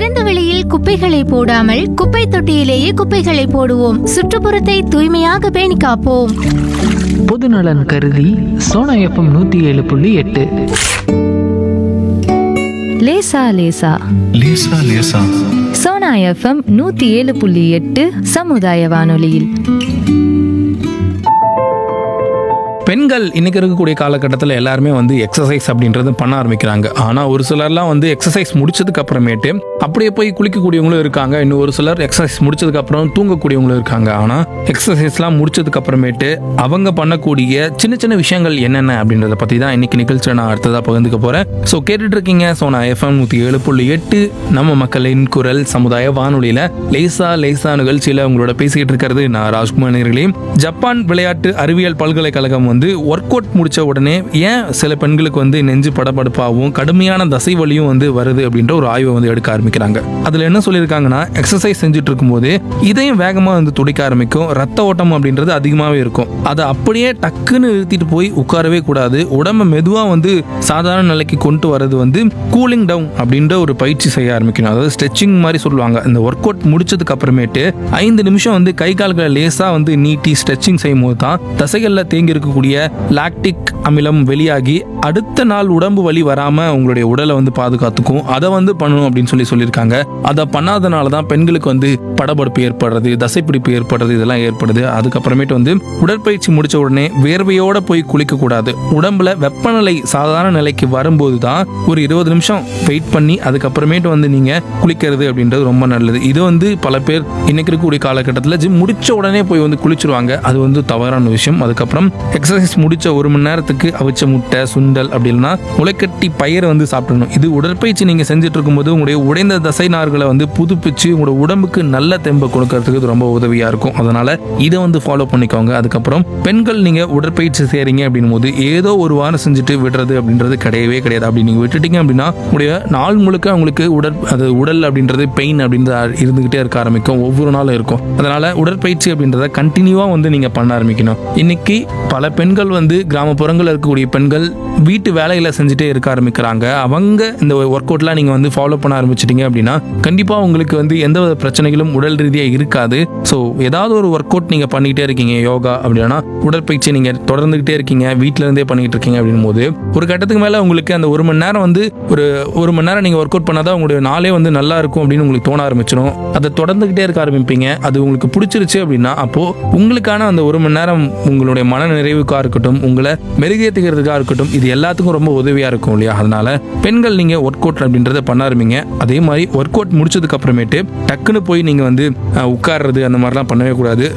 திறந்த வெளியில் குப்பைகளை போடாமல் குப்பை தொட்டியிலேயே குப்பைகளை போடுவோம் சுற்றுப்புறத்தை தூய்மையாக பேணி காப்போம் பொதுநலன் கருதி சோனா எஃப்எம் நூற்றி ஏழு புள்ளி எட்டு லேசா லேசா லேசா லேசா சோனா எஃப்எம் நூத்தி ஏழு புள்ளி எட்டு சமுதாய வானொலியில் பெண்கள் இன்னைக்கு இருக்கக்கூடிய காலகட்டத்தில் எல்லாருமே வந்து எக்ஸசைஸ் அப்படின்றது பண்ண ஆரம்பிக்கிறாங்க ஆனால் ஒரு சிலர்லாம் வந்து எக்ஸசைஸ் முடிச்சதுக்கு அப்புறமேட்டு அப்படியே போய் குளிக்கக்கூடியவங்களும் இருக்காங்க இன்னும் ஒரு சிலர் எக்ஸசைஸ் முடிச்சதுக்கு அப்புறம் தூங்கக்கூடியவங்களும் இருக்காங்க ஆனால் எக்ஸசைஸ்லாம் முடிச்சதுக்கு அப்புறமேட்டு அவங்க பண்ணக்கூடிய சின்ன சின்ன விஷயங்கள் என்னென்ன அப்படின்றத பற்றி தான் இன்னைக்கு நிகழ்ச்சியில் நான் அடுத்ததாக பகிர்ந்துக்க போகிறேன் ஸோ கேட்டுட்டு இருக்கீங்க ஸோ நான் எஃப்எம் நூற்றி ஏழு புள்ளி எட்டு நம்ம மக்களின் குரல் சமுதாய வானொலியில் லேசா லேசா நிகழ்ச்சியில் உங்களோட பேசிக்கிட்டு இருக்கிறது நான் ராஜ்குமார் நேர்களே ஜப்பான் விளையாட்டு அறிவியல் பல்கலைக்கழகம் வந்து ஒர்க் அவுட் முடிச்ச உடனே ஏன் சில பெண்களுக்கு வந்து நெஞ்சு படபடப்பாகவும் கடுமையான தசை வலியும் வந்து வருது அப்படின்ற ஒரு ஆய்வை வந்து எடுக்க ஆரம்பிக்கிறாங்க அதுல என்ன சொல்லியிருக்காங்கன்னா எக்ஸசைஸ் செஞ்சுட்டு இருக்கும்போது இதயம் வேகமா வந்து துடிக்க ஆரம்பிக்கும் ரத்த ஓட்டம் அப்படின்றது அதிகமாகவே இருக்கும் அதை அப்படியே டக்குன்னு நிறுத்திட்டு போய் உட்காரவே கூடாது உடம்ப மெதுவா வந்து சாதாரண நிலைக்கு கொண்டு வர்றது வந்து கூலிங் டவுன் அப்படின்ற ஒரு பயிற்சி செய்ய ஆரம்பிக்கணும் அதாவது ஸ்ட்ரெச்சிங் மாதிரி சொல்லுவாங்க இந்த ஒர்க் அவுட் முடிச்சதுக்கு அப்புறமேட்டு ஐந்து நிமிஷம் வந்து கை கால்களை லேசா வந்து நீட்டி ஸ்ட்ரெச்சிங் செய்யும் போது தான் தசைகள்ல தேங்கி இருக்கக்கூடிய லாக்டிக் அமிலம் வெளியாகி அடுத்த நாள் உடம்பு வலி வராம உங்களுடைய உடலை வந்து பாதுகாத்துக்கும் அதை வந்து பண்ணணும் அப்படின்னு சொல்லி சொல்லியிருக்காங்க அதை பண்ணாதனால தான் பெண்களுக்கு வந்து படபடப்பு ஏற்படுறது தசைப்பிடிப்பு ஏற்படுறது இதெல்லாம் ஏற்படுது அதுக்கப்புறமேட்டு வந்து உடற்பயிற்சி முடிச்ச உடனே வேர்வையோட போய் குளிக்க கூடாது உடம்புல வெப்பநிலை சாதாரண நிலைக்கு வரும்போது தான் ஒரு இருபது நிமிஷம் வெயிட் பண்ணி அதுக்கப்புறமேட்டு வந்து நீங்க குளிக்கிறது அப்படின்றது ரொம்ப நல்லது இது வந்து பல பேர் இன்னைக்கு இருக்கக்கூடிய காலகட்டத்தில் ஜிம் முடிச்ச உடனே போய் வந்து குளிச்சிருவாங்க அது வந்து தவறான விஷயம் அதுக்கப்புறம் எக்ஸசைஸ் முடிச்ச ஒரு மணி நேரத்துக்கு அவிச்ச முட்டை சுண்டல் அப்படி இல்லைன்னா முளைக்கட்டி பயிரை வந்து சாப்பிடணும் இது உடற்பயிற்சி நீங்க செஞ்சுட்டு இருக்கும்போது உங்களுடைய உடைந்த தசை நார்களை வந்து புதுப்பிச்சு உங்களோட உடம்புக்கு நல்ல தெம்பை கொடுக்கறதுக்கு இது ரொம்ப உதவியா இருக்கும் அதனால இதை வந்து ஃபாலோ பண்ணிக்கோங்க அதுக்கப்புறம் பெண்கள் நீங்க உடற்பயிற்சி செய்றீங்க அப்படின்னும் போது ஏதோ ஒரு வாரம் செஞ்சுட்டு விடுறது அப்படின்றது கிடையவே கிடையாது அப்படி நீங்க விட்டுட்டீங்க அப்படின்னா உங்களுடைய நாள் முழுக்க உங்களுக்கு உடற் அது உடல் அப்படின்றது பெயின் அப்படின்றது இருந்துகிட்டே இருக்க ஆரம்பிக்கும் ஒவ்வொரு நாளும் இருக்கும் அதனால உடற்பயிற்சி அப்படின்றத கண்டினியூவா வந்து நீங்க பண்ண ஆரம்பிக்கணும் இன்னைக்கு பல பெண்கள் வந்து கிராமப்புறங்களில் இருக்கக்கூடிய பெண்கள் வீட்டு வேலைகளை செஞ்சுட்டே இருக்க ஆரம்பிக்கிறாங்க அவங்க இந்த ஒர்க் அவுட்லாம் நீங்க வந்து ஃபாலோ பண்ண ஆரம்பிச்சிட்டீங்க அப்படின்னா கண்டிப்பா உங்களுக்கு வந்து எந்த வித பிரச்சனைகளும் உடல் ரீதியாக இருக்காது ஸோ ஏதாவது ஒரு ஒர்க் அவுட் நீங்க பண்ணிக்கிட்டே இருக்கீங்க யோகா அப்படின்னா உடற்பயிற்சி நீங்க தொடர்ந்துகிட்டே இருக்கீங்க வீட்ல இருந்தே பண்ணிட்டு இருக்கீங்க அப்படின்னும் போது ஒரு கட்டத்துக்கு மேல உங்களுக்கு அந்த ஒரு மணி நேரம் வந்து ஒரு ஒரு மணி நேரம் நீங்க ஒர்க் அவுட் பண்ணாதான் உங்களுடைய நாளே வந்து நல்லா இருக்கும் அப்படின்னு உங்களுக்கு தோண ஆரம்பிச்சிடும் அதை தொடர்ந்துகிட்டே இருக்க ஆரம்பிப்பீங்க அது உங்களுக்கு பிடிச்சிருச்சு அப்படின்னா அப்போ உங்களுக்கான அந்த ஒரு மணி நேரம் உங்களுடைய மன நிறைவுக்காக இருக்கட்டும் உங்களை மெருகேற்றுகிறதுக்காக இருக்கட்டும் இது எல்லாத்துக்கும் ரொம்ப உதவியா இருக்கும் இல்லையா அதனால பெண்கள் நீங்க ஒர்க் அவுட் அப்படின்றத பண்ண ஆரம்பிங்க அதே மாதிரி ஒர்க் அவுட் முடிச்சதுக்கு அப்புறமேட்டு டக்குன்னு போய் நீங்க வந்து அஹ், உட்கார்றது அந்த மாதிரிலாம் பண்ணவே கூடாது